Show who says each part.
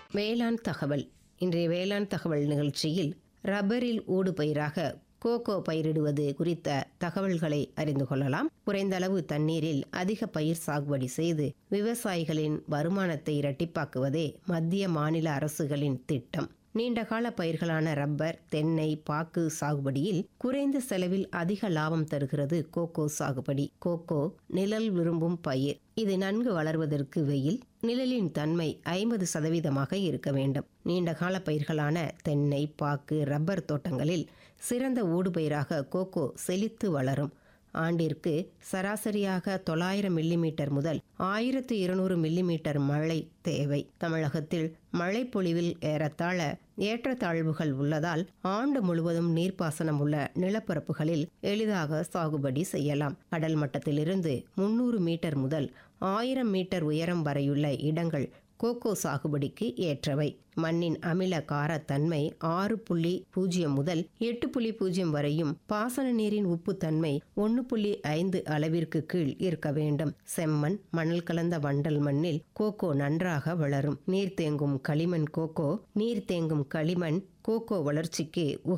Speaker 1: வேளாண் தகவல் இன்றைய வேளாண் தகவல் நிகழ்ச்சியில் ரப்பரில் ஊடுபயிராக கோகோ பயிரிடுவது குறித்த தகவல்களை அறிந்து கொள்ளலாம் குறைந்த அளவு தண்ணீரில் அதிக பயிர் சாகுபடி செய்து விவசாயிகளின் வருமானத்தை இரட்டிப்பாக்குவதே மத்திய மாநில அரசுகளின் திட்டம் நீண்டகால பயிர்களான ரப்பர் தென்னை பாக்கு சாகுபடியில் குறைந்த செலவில் அதிக லாபம் தருகிறது கோகோ சாகுபடி கோகோ நிழல் விரும்பும் பயிர் இது நன்கு வளர்வதற்கு வெயில் நிழலின் தன்மை ஐம்பது சதவீதமாக இருக்க வேண்டும் நீண்டகால பயிர்களான தென்னை பாக்கு ரப்பர் தோட்டங்களில் சிறந்த ஊடுபயிராக கோகோ செழித்து வளரும் ஆண்டிற்கு சராசரியாக தொள்ளாயிரம் மில்லிமீட்டர் முதல் ஆயிரத்து இருநூறு மில்லிமீட்டர் மழை தேவை தமிழகத்தில் மழைப்பொழிவில் ஏறத்தாழ ஏற்றத்தாழ்வுகள் உள்ளதால் ஆண்டு முழுவதும் நீர்ப்பாசனம் உள்ள நிலப்பரப்புகளில் எளிதாக சாகுபடி செய்யலாம் கடல் மட்டத்திலிருந்து முன்னூறு மீட்டர் முதல் ஆயிரம் மீட்டர் உயரம் வரையுள்ள இடங்கள் கோகோ சாகுபடிக்கு ஏற்றவை மண்ணின் அமில காரத்தன்மை ஆறு புள்ளி பூஜ்ஜியம் முதல் எட்டு புள்ளி பூஜ்ஜியம் வரையும் பாசன நீரின் உப்புத்தன்மை ஒன்று புள்ளி ஐந்து அளவிற்கு கீழ் இருக்க வேண்டும் செம்மண் மணல் கலந்த வண்டல் மண்ணில் கோகோ நன்றாக வளரும் நீர் தேங்கும் களிமண் கோகோ நீர் தேங்கும் களிமண் கோகோ வளர்ச்சிக்கு